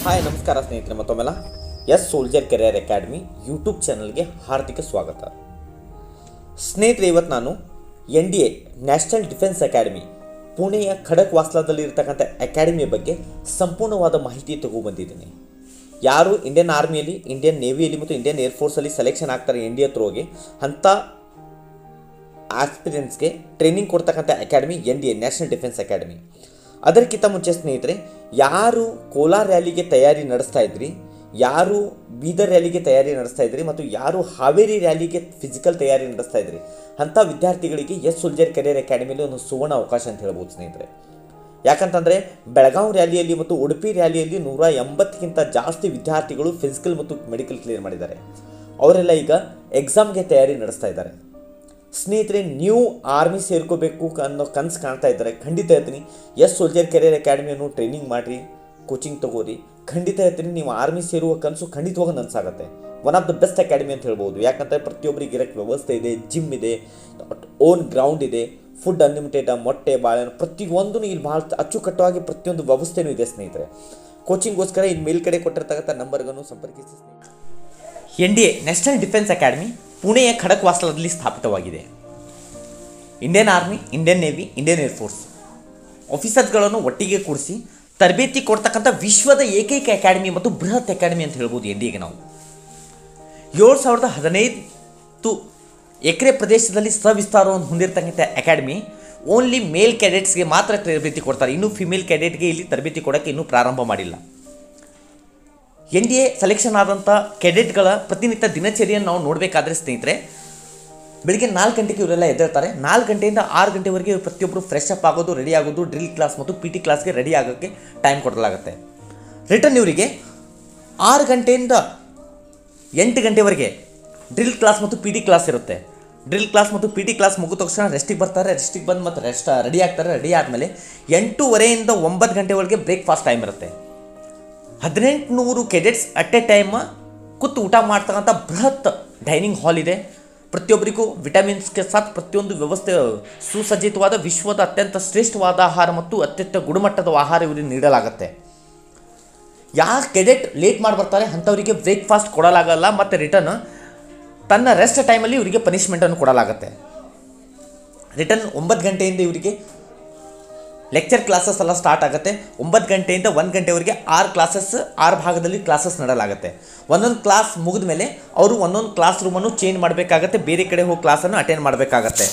hi ನಮಸ್ಕಾರ ಸ್ನೇಹಿತರೆ ಮತ್ತೊಮ್ಮೆಲ್ಲ S soldier career academy YouTube ಚಾನಲ್ಗೆ ಹಾರ್ದಿಕ ಸ್ವಾಗತ ಸ್ನೇಹಿತರೆ ಇವತ್ತು ನಾನು N D A national defence academy ಪುಣೆಯ ಖಡಕ್ ವಾಸ್ಲಾದಲ್ಲಿ ಇರತಕ್ಕಂಥ ಅಕಾಡೆಮಿಯ ಬಗ್ಗೆ ಸಂಪೂರ್ಣವಾದ ಮಾಹಿತಿ ತಗೊಬಂದಿದ್ದೀನಿ ಯಾರು ಇಂಡಿಯನ್ ಆರ್ಮಿಯಲ್ಲಿ ಇಂಡಿಯನ್ ನೇವಿಯಲ್ಲಿ ಮತ್ತು ಇಂಡಿಯನ್ ಏರ್ಫೋರ್ಸಲ್ಲಿ ಸೆಲೆಕ್ಷನ್ ಆಗ್ತಾರೆ ಎನ್ ಡಿ ಎ ಥ್ರೋಗೆ ಅಂಥ ಆಕ್ಸ್ಪೀರಿಯನ್ಸ್ಗೆ ಟ್ರೈನಿಂಗ್ ಕೊಡ್ತಕ್ಕಂಥ academy N D A national defence academy ಅದಕ್ಕಿಂತ ಮುಂಚೆ ಸ್ನೇಹಿತರೆ ಯಾರು ಕೋಲಾರ ರ್ಯಾಲಿಗೆ ತಯಾರಿ ನಡೆಸ್ತಾ ಇದ್ರಿ ಯಾರು ಬೀದರ್ ರ್ಯಾಲಿಗೆ ತಯಾರಿ ನಡೆಸ್ತಾ ಇದ್ರಿ ಮತ್ತು ಯಾರು ಹಾವೇರಿ ರ್ಯಾಲಿಗೆ ಫಿಸಿಕಲ್ ತಯಾರಿ ನಡೆಸ್ತಾ ಇದ್ರಿ ಅಂಥ ವಿದ್ಯಾರ್ಥಿಗಳಿಗೆ ಎಸ್ ಸೋಲ್ಜರ್ ಕೆರಿಯರ್ ಅಕಾಡೆಮಿಲಿ ಒಂದು ಸುವರ್ಣ ಅವಕಾಶ ಅಂತ ಹೇಳ್ಬೋದು ಸ್ನೇಹಿತರೆ ಯಾಕಂತಂದರೆ ಬೆಳಗಾವಿ ರ್ಯಾಲಿಯಲ್ಲಿ ಮತ್ತು ಉಡುಪಿ ರ್ಯಾಲಿಯಲ್ಲಿ ನೂರ ಎಂಬತ್ತಕ್ಕಿಂತ ಜಾಸ್ತಿ ವಿದ್ಯಾರ್ಥಿಗಳು ಫಿಸಿಕಲ್ ಮತ್ತು ಮೆಡಿಕಲ್ ಕ್ಲಿಯರ್ ಮಾಡಿದ್ದಾರೆ ಅವರೆಲ್ಲ ಈಗ ಎಕ್ಸಾಮ್ಗೆ ತಯಾರಿ ನಡೆಸ್ತಾ ಇದ್ದಾರೆ ಸ್ನೇಹಿತರೆ ನೀವು ಆರ್ಮಿ ಸೇರ್ಕೋಬೇಕು ಅನ್ನೋ ಕನಸು ಕಾಣ್ತಾ ಇದ್ದಾರೆ ಖಂಡಿತ ಹೇಳ್ತೀನಿ ಎಸ್ ಸೋಲ್ಜರ್ ಕೆರಿಯರ್ ಅಕಾಡೆಮಿಯನ್ನು ಟ್ರೈನಿಂಗ್ ಮಾಡಿರಿ ಕೋಚಿಂಗ್ ತಗೋರಿ ಖಂಡಿತ ಹೇಳ್ತೀನಿ ನೀವು ಆರ್ಮಿ ಸೇರುವ ಕನಸು ಖಂಡಿತವಾಗ ನನಸಾಗುತ್ತೆ one of the best academy ಅಂತ ಹೇಳ್ಬೋದು ಯಾಕಂದರೆ ಪ್ರತಿಯೊಬ್ಬರಿಗೆ ಇರೋಕ್ಕೆ ವ್ಯವಸ್ಥೆ ಇದೆ ಜಿಮ್ ಇದೆ ಓನ್ ಗ್ರೌಂಡ್ ಇದೆ ಫುಡ್ ಅನ್ಲಿಮಿಟೆಡ್ ಮೊಟ್ಟೆ ಬಾಳೆಹಣ್ಣು ಪ್ರತಿಯೊಂದೂ ಇಲ್ಲಿ ಭಾಳ ಅಚ್ಚುಕಟ್ಟುವಾಗಿ ಪ್ರತಿಯೊಂದು ವ್ಯವಸ್ಥೆನೂ ಇದೆ ಸ್ನೇಹಿತರೆ ಕೋಚಿಂಗ್ಗೋಸ್ಕರ ಇಲ್ಲಿ ಮೇಲ್ಗಡೆ ಕೊಟ್ಟಿರ್ತಕ್ಕಂಥ ನಂಬರ್ಗಳನ್ನು ಸಂಪರ್ಕಿಸಿ N D A national defence academy ಪುಣೆಯ ಖಡಕ್ವಾಸ್ಲದಲ್ಲಿ ಸ್ಥಾಪಿತವಾಗಿದೆ Indian army Indian navy Indian air force ಆಫೀಸರ್ಸ್ಗಳನ್ನು ಒಟ್ಟಿಗೆ ಕೂಡಿಸಿ ತರಬೇತಿ ಕೊಡ್ತಕ್ಕಂಥ ವಿಶ್ವದ ಏಕೈಕ ಅಕಾಡೆಮಿ ಮತ್ತು ಬೃಹತ್ ಅಕಾಡೆಮಿ ಅಂತ ಹೇಳ್ಬೋದು ಎನ್ ಡಿ ಎಗೆ ನಾವು ಏಳು ಸಾವಿರದ ಹದಿನೈದು ಎಕರೆ ಪ್ರದೇಶದಲ್ಲಿ ಸವಿಸ್ತಾರವನ್ನು ಹೊಂದಿರತಕ್ಕಂಥ ಅಕಾಡೆಮಿ ಓನ್ಲಿ ಮೇಲ್ ಕ್ಯಾಡೆಟ್ಸ್ಗೆ ಮಾತ್ರ ತರಬೇತಿ ಕೊಡ್ತಾರೆ ಇನ್ನು ಫಿಮೇಲ್ ಕ್ಯಾಡೆಟ್ಗೆ ಇಲ್ಲಿ ತರಬೇತಿ ಕೊಡೋಕ್ಕೆ ಇನ್ನೂ ಪ್ರಾರಂಭ ಮಾಡಿಲ್ಲ ಎನ್ ಡಿ ಎ ಸೆಲೆಕ್ಷನ್ ಆದಂಥ ಕೆಡೆಟ್ಗಳ ಪ್ರತಿನಿತ್ಯ ದಿನಚರಿಯನ್ನು ನಾವು ನೋಡಬೇಕಾದ್ರೆ ಸ್ನೇಹಿತರೆ ಬೆಳಿಗ್ಗೆ ನಾಲ್ಕು ಗಂಟೆಗೆ ಇವರೆಲ್ಲ ಎದ್ದೇಳ್ತಾರೆ ನಾಲ್ಕು ಗಂಟೆಯಿಂದ ಆರು ಗಂಟೆವರೆಗೆ ಇವ್ರು ಪ್ರತಿಯೊಬ್ಬರು ಫ್ರೆಶ್ ಅಪ್ ಆಗೋದು ರೆಡಿ ಆಗೋದು ಡ್ರಿಲ್ ಕ್ಲಾಸ್ ಮತ್ತು ಪಿ ಟಿ ಕ್ಲಾಸ್ಗೆ ರೆಡಿ ಆಗೋಕ್ಕೆ ಟೈಮ್ ಕೊಡಲಾಗುತ್ತೆ ರಿಟರ್ನ್ ಇವರಿಗೆ ಆರು ಗಂಟೆಯಿಂದ ಎಂಟು ಗಂಟೆವರೆಗೆ ಡ್ರಿಲ್ ಕ್ಲಾಸ್ ಮತ್ತು ಪಿ ಟಿ ಕ್ಲಾಸ್ ಇರುತ್ತೆ ಡ್ರಿಲ್ ಕ್ಲಾಸ್ ಮತ್ತು ಪಿ ಟಿ ಕ್ಲಾಸ್ ಮುಗಿದ ತಕ್ಷಣ ರೆಸ್ಟಿಗೆ ಬರ್ತಾರೆ ರೆಸ್ಟಿಗೆ ಬಂದು ಮತ್ತು ರೆಸ್ಟ್ ರೆಡಿ ಆಗ್ತಾರೆ ರೆಡಿ ಆದಮೇಲೆ ಎಂಟೂವರೆಯಿಂದ ಒಂಬತ್ತು ಗಂಟೆವರೆಗೆ ಬ್ರೇಕ್ಫಾಸ್ಟ್ ಟೈಮ್ ಇರುತ್ತೆ ಹದಿನೆಂಟುನೂರು ಕೆಡೆಟ್ಸ್ ಅಟ್ ಎ ಟೈಮ್ ಕೂತು ಊಟ ಮಾಡ್ತಕ್ಕಂಥ ಬೃಹತ್ ಡೈನಿಂಗ್ ಹಾಲ್ ಇದೆ ಪ್ರತಿಯೊಬ್ಬರಿಗೂ ವಿಟಮಿನ್ಸ್ಗೆ ಸಾಥ್ ಪ್ರತಿಯೊಂದು ವ್ಯವಸ್ಥೆ ಸುಸಜ್ಜಿತವಾದ ವಿಶ್ವದ ಅತ್ಯಂತ ಶ್ರೇಷ್ಠವಾದ ಆಹಾರ ಮತ್ತು ಅತ್ಯಂತ ಗುಣಮಟ್ಟದ ಆಹಾರ ಇವರಿಗೆ ನೀಡಲಾಗುತ್ತೆ ಯಾರು ಕೆಡೆಟ್ ಲೇಟ್ ಮಾಡಿ ಬರ್ತಾರೆ ಅಂಥವರಿಗೆ ಬ್ರೇಕ್ಫಾಸ್ಟ್ ಕೊಡಲಾಗಲ್ಲ ಮತ್ತು ರಿಟರ್ನ್ ತನ್ನ ರೆಸ್ಟ್ ಟೈಮಲ್ಲಿ ಇವರಿಗೆ ಪನಿಷ್ಮೆಂಟನ್ನು ಕೊಡಲಾಗುತ್ತೆ ರಿಟರ್ನ್ ಒಂಬತ್ತು ಗಂಟೆಯಿಂದ ಇವರಿಗೆ ಲೆಕ್ಚರ್ ಕ್ಲಾಸಸ್ ಎಲ್ಲ ಸ್ಟಾರ್ಟ್ ಆಗುತ್ತೆ ಒಂಬತ್ತು ಗಂಟೆಯಿಂದ ಒಂದು ಗಂಟೆವರೆಗೆ ಆರು ಕ್ಲಾಸಸ್ ಆರು ಭಾಗದಲ್ಲಿ ಕ್ಲಾಸಸ್ ನಡೆಯಲಾಗುತ್ತೆ ಒಂದೊಂದು ಕ್ಲಾಸ್ ಮುಗಿದ ಮೇಲೆ ಅವರು ಒಂದೊಂದು ಕ್ಲಾಸ್ ರೂಮನ್ನು ಚೇಂಜ್ ಮಾಡಬೇಕಾಗತ್ತೆ ಬೇರೆ ಕಡೆ ಹೋಗಿ ಕ್ಲಾಸನ್ನು ಅಟೆಂಡ್ ಮಾಡಬೇಕಾಗತ್ತೆ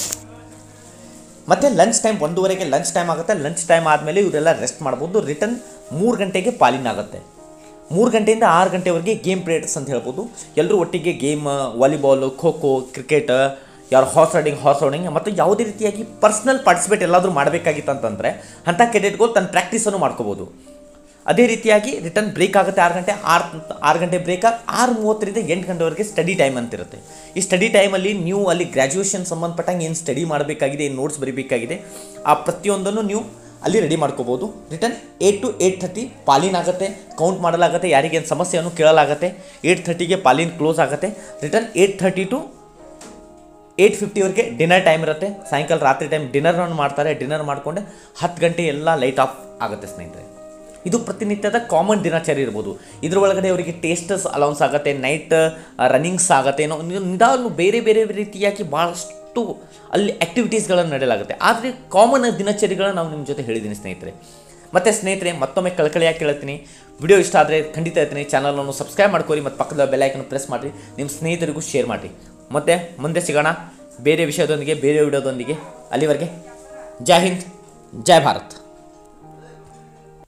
ಮತ್ತು ಲಂಚ್ ಟೈಮ್ ಒಂದೂವರೆಗೆ ಲಂಚ್ ಟೈಮ್ ಆಗುತ್ತೆ ಲಂಚ್ ಟೈಮ್ ಆದಮೇಲೆ ಇವರೆಲ್ಲ ರೆಸ್ಟ್ ಮಾಡ್ಬೋದು ರಿಟರ್ನ್ ಮೂರು ಗಂಟೆಗೆ ಪಾಲಿನ್ ಆಗುತ್ತೆ ಮೂರು ಗಂಟೆಯಿಂದ ಆರು ಗಂಟೆವರೆಗೆ ಗೇಮ್ ಪಿರಿಯಡ್ಸ್ ಅಂತ ಹೇಳ್ಬೋದು ಎಲ್ಲರೂ ಒಟ್ಟಿಗೆ game volleyball kho kho cricket ಯಾರು ಹಾರ್ಸ್ ರೈಡಿಂಗ್ ಹಾರ್ಸ್ ರೈಡಿಂಗ್ ಮತ್ತು ಯಾವುದೇ ರೀತಿಯಾಗಿ ಪರ್ಸ್ನಲ್ ಪಾರ್ಟಿಸಿಪೇಟ್ ಎಲ್ಲಾದರೂ ಮಾಡಬೇಕಾಗಿತ್ತು ಅಂತಂದರೆ ಅಂಥ ಕೆಡೆಟ್ಗಳು ತನ್ನ ಪ್ರಾಕ್ಟೀಸನ್ನು ಮಾಡ್ಕೋಬೋದು ಅದೇ ರೀತಿಯಾಗಿ ರಿಟರ್ನ್ ಬ್ರೇಕ್ ಆಗುತ್ತೆ ಆರು ಗಂಟೆ ಆರು ಆರು ಗಂಟೆ ಬ್ರೇಕ್ ಆರು ಮೂವತ್ತರಿಂದ ಎಂಟು ಗಂಟೆವರೆಗೆ ಸ್ಟಡಿ ಟೈಮ್ ಅಂತ ಇರುತ್ತೆ ಈ ಸ್ಟಡಿ ಟೈಮಲ್ಲಿ ನೀವು ಅಲ್ಲಿ ಗ್ರ್ಯಾಜುಯೇಷನ್ ಸಂಬಂಧಪಟ್ಟಂಗೆ ಏನು ಸ್ಟಡಿ ಮಾಡಬೇಕಾಗಿದೆ ಏನು ನೋಟ್ಸ್ ಬರೀಬೇಕಾಗಿದೆ ಆ ಪ್ರತಿಯೊಂದನ್ನು ನೀವು ಅಲ್ಲಿ ರೆಡಿ ಮಾಡ್ಕೋಬೋದು return eight to eight thirty fall in ಆಗುತ್ತೆ ಕೌಂಟ್ ಮಾಡಲಾಗುತ್ತೆ ಯಾರಿಗೇನು ಸಮಸ್ಯೆಯನ್ನು ಕೇಳಲಾಗುತ್ತೆ ಏಯ್ಟ್ ಥರ್ಟಿಗೆ ಪಾಲಿನ್ ಕ್ಲೋಸ್ ಆಗುತ್ತೆ return eight thirty to eight ಫಿಫ್ಟಿವರೆಗೆ ಡಿನ್ನರ್ ಟೈಮ್ ಇರುತ್ತೆ ಸಾಯಂಕಾಲ ರಾತ್ರಿ ಟೈಮ್ ಡಿನ್ನರನ್ನು ಮಾಡ್ತಾರೆ ಡಿನ್ನರ್ ಮಾಡಿಕೊಂಡೆ ಹತ್ತು ಗಂಟೆ ಎಲ್ಲ ಲೈಟ್ ಆಫ್ ಆಗುತ್ತೆ ಸ್ನೇಹಿತರೆ ಇದು ಪ್ರತಿನಿತ್ಯದ ಕಾಮನ್ ದಿನಚರಿ ಇರ್ಬೋದು ಇದ್ರ ಒಳಗಡೆ ಅವರಿಗೆ ಟೇಸ್ಟಸ್ ಅಲೌನ್ಸ್ ಆಗುತ್ತೆ ನೈಟ್ ರನ್ನಿಂಗ್ಸ್ ಆಗುತ್ತೆ ಏನೋ ನಿಧಾನ ಬೇರೆ ಬೇರೆ ರೀತಿಯಾಗಿ ಭಾಳಷ್ಟು ಅಲ್ಲಿ ಆ್ಯಕ್ಟಿವಿಟೀಸ್ಗಳನ್ನು ನಡೆಯಲಾಗುತ್ತೆ ಆದರೆ ಕಾಮನ್ ದಿನಚರಿಗಳನ್ನ ನಾವು ನಿಮ್ಮ ಜೊತೆ ಹೇಳಿದ್ದೀನಿ ಸ್ನೇಹಿತರೆ ಮತ್ತು ಸ್ನೇಹಿತರೆ ಮತ್ತೊಮ್ಮೆ ಕಳ್ಕಳಿಯಾಗಿ ಕೇಳ್ತೀನಿ ವಿಡಿಯೋ ಇಷ್ಟ ಆದರೆ ಖಂಡಿತ ಹೇಳ್ತೀನಿ ಚಾನಲನ್ನು ಸಬ್ಸ್ಕ್ರೈಬ್ ಮಾಡ್ಕೊರಿ ಮತ್ತು ಪಕ್ಕದ ಬೆಲ್ಲೈಕನ್ನು ಪ್ರೆಸ್ ಮಾಡಿರಿ ನಿಮ್ಮ ಸ್ನೇಹಿತರಿಗೂ ಶೇರ್ ಮಾಡಿರಿ ಮತ್ತು ಮುಂದೆ ಸಿಗೋಣ ಬೇರೆ ವಿಷಯದೊಂದಿಗೆ ಬೇರೆ ವಿಡಿಯೋದೊಂದಿಗೆ ಅಲ್ಲಿವರೆಗೆ ಜೈ ಹಿಂದ್ ಜೈ ಭಾರತ್